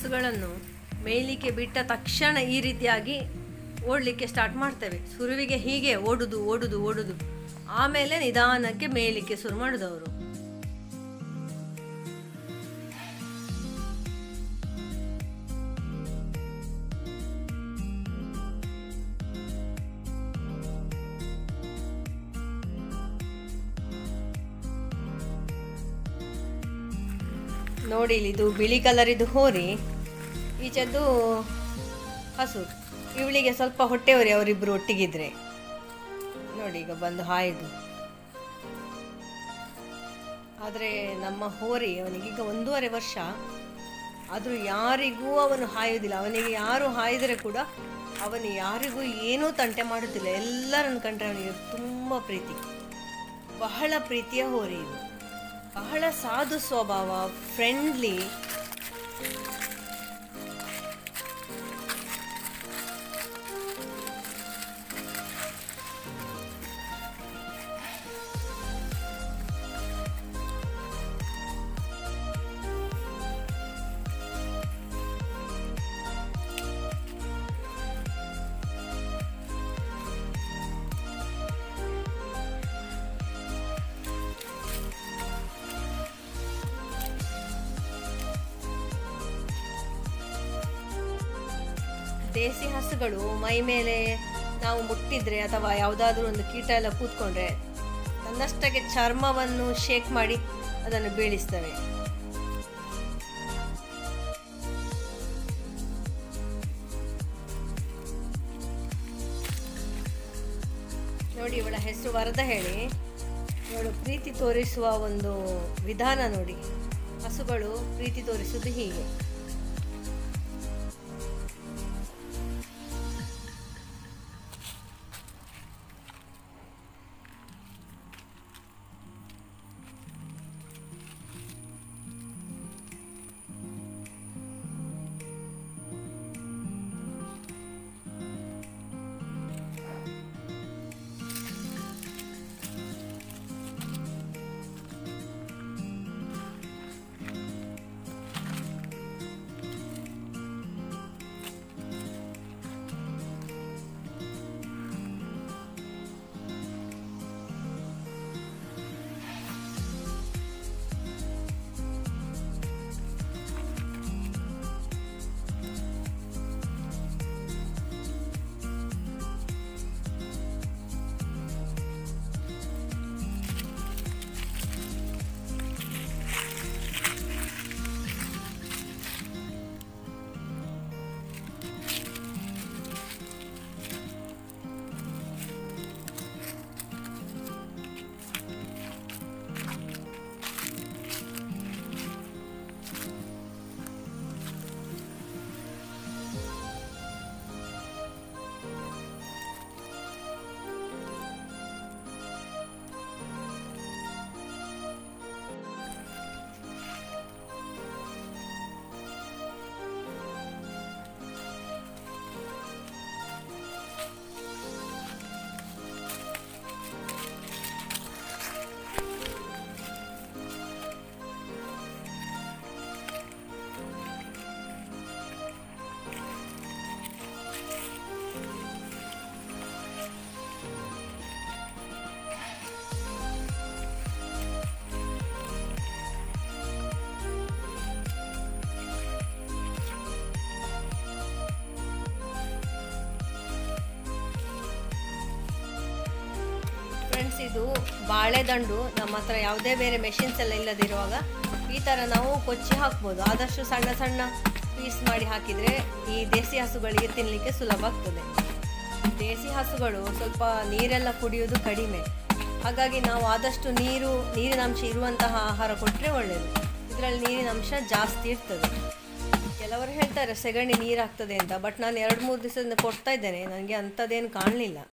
ಹಸುಗಳನ್ನು ಮೇಯಲಿಕ್ಕೆ ಬಿಟ್ಟ ತಕ್ಷಣ ಈ ರೀತಿಯಾಗಿ ಓಡಲಿಕ್ಕೆ ಸ್ಟಾರ್ಟ್ ಮಾಡ್ತೇವೆ ಶುರುವಿಗೆ ಹೀಗೆ ಓಡುದು ಓಡುದು ಓಡುದು ಆಮೇಲೆ ನಿಧಾನಕ್ಕೆ ಮೇಯಲಿಕ್ಕೆ ಶುರು ಮಾಡುದು ಅವರು ನೋಡಿ ಇಲ್ಲಿ ಇದು ಬಿಳಿ ಕಲರ್ ಇದು ಹೋರಿ ಈಚೆದ್ದು ಹಸು ಇವಳಿಗೆ ಸ್ವಲ್ಪ ಹೊಟ್ಟೆವರಿ ಅವರಿಬ್ಬರು ಒಟ್ಟಿಗಿದ್ರೆ ನೋಡಿ ಈಗ ಬಂದು ಹಾಯ್ದು ಆದರೆ ನಮ್ಮ ಹೋರಿ ಅವನಿಗೀಗ ಒಂದೂವರೆ ವರ್ಷ ಆದರೂ ಯಾರಿಗೂ ಅವನು ಹಾಯೋದಿಲ್ಲ ಅವನಿಗೆ ಯಾರು ಹಾಯಿದರೆ ಕೂಡ ಅವನು ಯಾರಿಗೂ ಏನೂ ತಂಟೆ ಮಾಡುತ್ತಿಲ್ಲ ಎಲ್ಲರನ್ನು ಕಂಡ್ರೆ ಅವನಿಗೆ ತುಂಬ ಪ್ರೀತಿ ಬಹಳ ಪ್ರೀತಿಯ ಹೋರಿ ಇದು ಬಹಳ ಸಾಧು ಸ್ವಭಾವ ಫ್ರೆಂಡ್ಲಿ ದೇಸಿ ಹಸುಗಳು ಮೈ ಮೇಲೆ ನಾವು ಮುಟ್ಟಿದ್ರೆ ಅಥವಾ ಯಾವುದಾದ್ರೂ ಒಂದು ಕೀಟ ಎಲ್ಲ ಕೂತ್ಕೊಂಡ್ರೆ ತನ್ನಷ್ಟಕ್ಕೆ ಚರ್ಮವನ್ನು ಶೇಕ್ ಮಾಡಿ ಅದನ್ನು ಬೀಳಿಸ್ತವೆ ನೋಡಿ ಇವಳ ಹೆಸರು ವರದ ಹೇಳಿ ಇವಳು ಪ್ರೀತಿ ತೋರಿಸುವ ಒಂದು ವಿಧಾನ ನೋಡಿ ಹಸುಗಳು ಪ್ರೀತಿ ತೋರಿಸುವುದು ಹೀಗೆ ಫ್ರೆಂಡ್ಸ್ ಇದು ಬಾಳೆದಂಡು ನಮ್ಮ ಹತ್ರ ಯಾವುದೇ ಬೇರೆ ಮೆಷಿನ್ಸ್ ಎಲ್ಲ ಇಲ್ಲದಿರುವಾಗ ಈ ಥರ ನಾವು ಕೊಚ್ಚಿ ಹಾಕ್ಬೋದು ಆದಷ್ಟು ಸಣ್ಣ ಸಣ್ಣ ಪೀಸ್ ಮಾಡಿ ಹಾಕಿದರೆ ಈ ದೇಸಿ ಹಸುಗಳಿಗೆ ತಿನ್ನಲಿಕ್ಕೆ ಸುಲಭ ಆಗ್ತದೆ ದೇಸಿ ಹಸುಗಳು ಸ್ವಲ್ಪ ನೀರೆಲ್ಲ ಕುಡಿಯೋದು ಕಡಿಮೆ ಹಾಗಾಗಿ ನಾವು ಆದಷ್ಟು ನೀರು ನೀರಿನ ಅಂಶ ಇರುವಂತಹ ಆಹಾರ ಕೊಟ್ಟರೆ ಒಳ್ಳೆಯದು ಇದರಲ್ಲಿ ನೀರಿನ ಅಂಶ ಜಾಸ್ತಿ ಇರ್ತದೆ ಕೆಲವರು ಹೇಳ್ತಾರೆ ಸೆಗಣಿ ನೀರು ಆಗ್ತದೆ ಅಂತ ಬಟ್ ನಾನು ಎರಡು ಮೂರು ದಿವಸದಿಂದ ಕೊಡ್ತಾ ಇದ್ದೇನೆ ನನಗೆ ಅಂಥದ್ದೇನು ಕಾಣಲಿಲ್ಲ